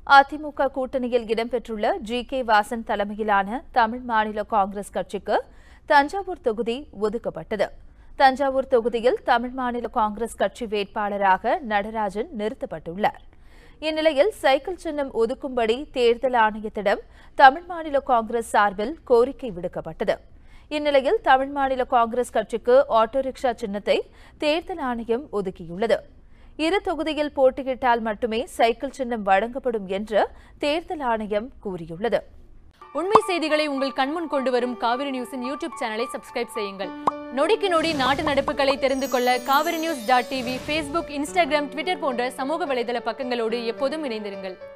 அதிமுக கூட்டணியில் இடம்பெற்றுள்ள G K Vasan தலைமையிலான தமிழ் மாநில காங்கிரஸ் கட்சிக்கு தஞ்சாவூர் தொகுதி ஒதுக்கப்பட்டது தஞ்சாவூர் தொகுதியில் தமிழ் மாநில காங்கிரஸ் கட்சி வேட்பாளராக நடராஜன் நிறுத்தப்பட்டுள்ளார் இந்நிலையில் சைக்கிள் சின்னம் ஒதுக்கும்படி தேர்தல் ஆணையத்திடம் தமிழ் மாநில காங்கிரஸ் சார்பில் கோரிக்கை விடுக்கப்பட்டது இந்நிலையில் தமிழ் மாநில காங்கிரஸ் கட்சிக்கு ஆட்டோ ரிக்ஷா சின்னத்தை தேர்தல் ஆணையம் ஒதுக்கியுள்ளது இரு தொகுதியில் போட்டியிட்டால் மட்டுமே சைக்கிள் சின்னம் வழங்கப்படும் என்று தேர்தல் ஆணையம் கூறியுள்ளது உண்மை செய்திகளை உங்கள் கண்முன் கொண்டு வரும் காவிரி நியூஸின் யூடியூப் சேனலை சப்ஸ்கிரைப் செய்யுங்கள் நொடிக்கு நொடி நாட்டு நடப்புகளை தெரிந்து கொள்ள Kaveri news dot TV Facebook Instagram Twitter போன்ற சமூக வலைதள பக்கங்களோடு எப்போதும் இணைந்திருங்கள்